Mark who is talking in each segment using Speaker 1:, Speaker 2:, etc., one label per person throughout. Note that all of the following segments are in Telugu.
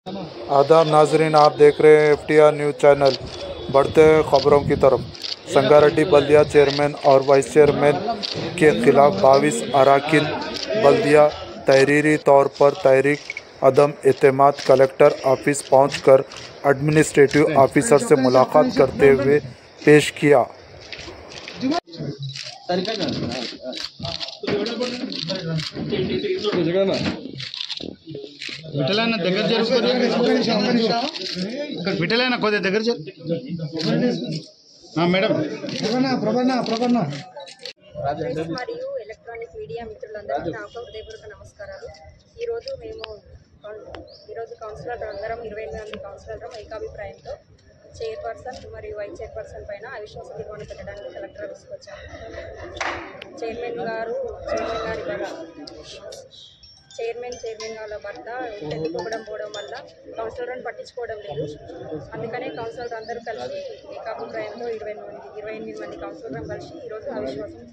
Speaker 1: आदाब नाजरीन आप देख रहे हैं एफ न्यूज़ चैनल बढ़ते हैं खबरों की तरफ संगारेड्डी बल्दिया चेयरमैन और वाइस चेयरमैन के खिलाफ बाईस अरकान बल्दिया तहरीरी तौर पर तहरीक अदम एतमाद कलेक्टर ऑफिस पहुंचकर एडमिनिस्ट्रेटिव ऑफिसर से मुलाकात करते हुए पेश किया
Speaker 2: విఠలన్న దగ్గర జరుపుకొని ఇక్కడ విఠలన్న కొద్దిగా దగ్గర జరు ఆ, మేడం
Speaker 3: ప్రెస్ మరియు ఎలక్ట్రానిక్ మీడియా మిత్రులందరికీ నా యొక్క హృదయపూర్వక నమస్కారాలు ఈరోజు మేము కౌన్- ఈరోజు కౌన్సిలర్ అందరం ఇరవై ఎనిమిది మంది కౌన్సిలర్ ఏకాభిప్రాయంతో చైర్పర్సన్ మరియు వైస్ చైర్పర్సన్ పైన అవిశ్వాస తీర్మానం పెట్టడానికి కలెక్టర్ ఆఫీస్కి వచ్చాము చైర్మన్ గారు చైర్మన్ గారి భర్త చైర్మన్ చైర్మన్ వాళ్ళ భర్త ఎత్తుకోవడం పోవడం వల్ల కౌన్సిలర్లను పట్టించుకోవడం లేదు అందుకనే కౌన్సిలర్ అందరూ కలిసి ఏకాభిప్రాయంతో ఇరవై మంది ఇరవై ఎనిమిది మంది కౌన్సిలర్ కలిసి ఈరోజు అవిశ్వాసం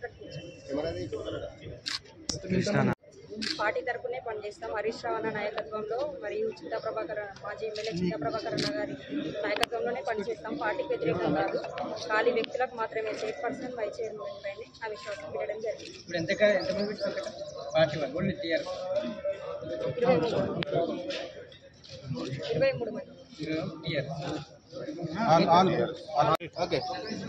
Speaker 3: ప్రకటించారు పార్టీ తరపునే పనిచేస్తాం హరీష్ రావు అన్న నాయకత్వంలో మరియు చింతా ప్రభాకర్ మాజీ ఎమ్మెల్యే చింతా ప్రభాకర్ అన్న గారి నాయకత్వంలోనే పనిచేస్తాం పార్టీకి వ్యతిరేకం కాదు ఖాళీ వ్యక్తులకు మాత్రమే చైర్పర్సన్ వైస్ చైర్మన్ పైన అవిశ్వాసం పెట్టడం జరిగింది
Speaker 2: ఇప్పుడు ఎంత ఎంతమంది పెట్టుకుంటారు పార్టీ వాళ్ళు ఓన్లీ టీఆర్
Speaker 3: ఇరవై మూడు ఇరవై మూడు మంది
Speaker 2: టీఆర్
Speaker 4: ఓకే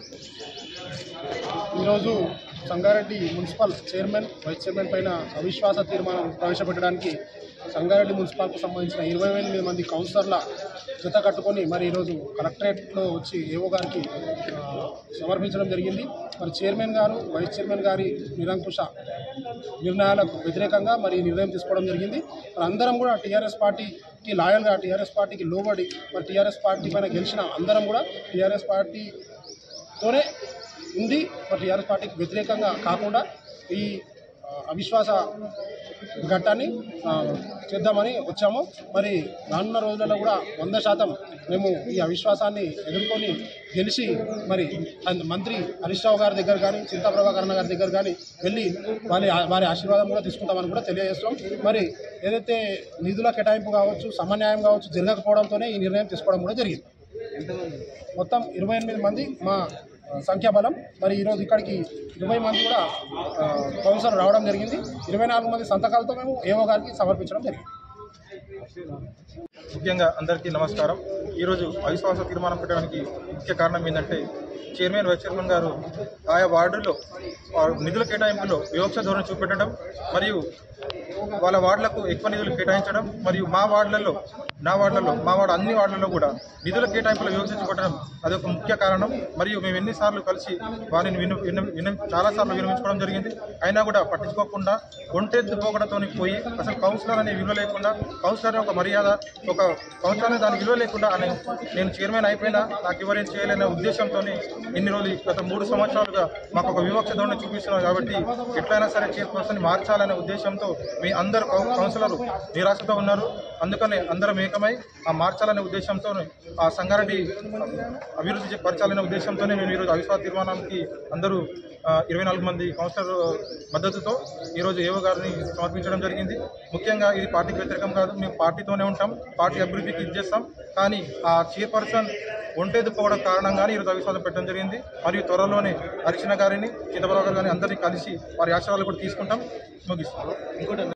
Speaker 4: ఈరోజు Sangareddy municipal chairman vice chairman పైన అవిశ్వాస తీర్మానం ప్రవేశపెట్టడానికి సంగారెడ్డి మున్సిపాల్కు సంబంధించిన ఇరవై ఎనిమిది మంది కౌన్సిలర్ల జత కట్టుకొని మరి ఈరోజు కలెక్టరేట్లో వచ్చి ఏఓ గారికి ఆ, సమర్పించడం జరిగింది మరి చైర్మన్ గారు వైస్ చైర్మన్ గారి నిరంకుశ నిర్ణయాలకు వ్యతిరేకంగా మరి ఈ నిర్ణయం తీసుకోవడం జరిగింది మరి అందరం కూడా టీఆర్ఎస్ పార్టీకి లాయల్గా టీఆర్ఎస్ పార్టీకి లోబడి మరి టీఆర్ఎస్ పార్టీ పైన గెలిచిన అందరం కూడా టీఆర్ఎస్ పార్టీతోనే ఉంది మరి టీఆర్ఎస్ పార్టీకి వ్యతిరేకంగా కాకుండా ఈ ఆ, అవిశ్వాస ఘట్టాన్ని ఆ, చేద్దామని వచ్చాము మరి రానున్న రోజులలో కూడా వంద శాతం మేము ఈ అవిశ్వాసాన్ని ఎదుర్కొని గెలిచి మరి అన్- మంత్రి హరీష్ రావు గారి దగ్గర కానీ చింతా ప్రభాకరణ గారి దగ్గర కానీ వెళ్ళి వారి వారి ఆశీర్వాదం కూడా తీసుకుంటామని కూడా తెలియజేస్తాం మరి ఏదైతే నిధుల కేటాయింపు కావచ్చు సమన్యాయం కావచ్చు జరగకపోవడంతోనే ఈ నిర్ణయం తీసుకోవడం కూడా జరిగింది మొత్తం ఇరవై ఎనిమిది మంది మా ఆ, సంఖ్యాబలం మరి ఈరోజు ఇక్కడికి ఇరవై మంది కూడా ఆ, కౌన్సిలర్ రావడం జరిగింది ఇరవై నాలుగు మంది సంతకాలతో మేము ఏఓ గారికి సమర్పించడం జరిగింది
Speaker 5: ముఖ్యంగా అందరికీ నమస్కారం ఈరోజు అవిశ్వాస తీర్మానం పెట్టడానికి ముఖ్య కారణం ఏంటంటే చైర్మన్ వైస్ చైర్మన్ గారు ఆయా వార్డుల్లో ఆ నిధుల కేటాయింపులో వివక్ష ధోరణి చూపెట్టడం మరియు వాళ్ళ వార్డులకు ఎక్కువ నిధులు కేటాయించడం మరియు మా వార్డులలో నా వార్డులలో మా వార్డు అన్ని వార్డులలో కూడా నిధుల కేటాయింపులో వివక్ష చూపెట్టడం అదొక ముఖ్య కారణం మరియు మేము ఎన్నిసార్లు కలిసి వారిని విను విను విను చాలాసార్లు వినిపించుకోవడం జరిగింది అయినా కూడా పట్టించుకోకుండా ఒంటెద్దు పోకడతోని పోయి అసలు కౌన్సిలర్ అనే విలువ లేకుండా కౌన్సిలర్ అనే ఒక మర్యాద ఒక కౌన్సిలర్ అనే దాని విలువ లేకుండా అనే నేను చైర్మన్ అయిపోయినా నాకు ఎవరేం చేయలేని ఉద్దేశంతో ఇన్ని రోజులు గత మూడు సంవత్సరాలుగా మాకు ఒక వివక్ష ధోరణి చూపిస్తున్నారు కాబట్టి ఎట్లయినా సరే చైర్పర్సన్ మార్చాలనే ఉద్దేశంతో మీ అందరు కౌ- కౌన్సిలర్లు నిరాశతో ఉన్నారు అందుకని అందరం ఏకమై ఆ మార్చాలనే ఉద్దేశంతో ఆ సంగారెడ్డి అభివృద్ధి పరచాలనే ఉద్దేశంతోనే మేము ఈరోజు అవిశ్వాస తీర్మానానికి అందరూ ఆ, ఇరవై నాలుగు మంది కౌన్సిలర్ మద్దతుతో ఈరోజు ఏవో గారిని సమర్పించడం జరిగింది ముఖ్యంగా ఇది పార్టీకి వ్యతిరేకం కాదు మేము పార్టీతోనే ఉంటాం పార్టీ అభివృద్ధికి ఇది చేస్తాం కానీ ఆ చైర్పర్సన్ ఒంటేది పోవడం కారణంగానే ఈరోజు అవిశ్వాసం పెట్టడం జరిగింది మరియు త్వరలోనే హరిచిన గారిని చిత్తపరావు గారిని అందరినీ కలిసి వారి ఆశీర్వాదాలు కూడా తీసుకుంటాం ముగిస్తాం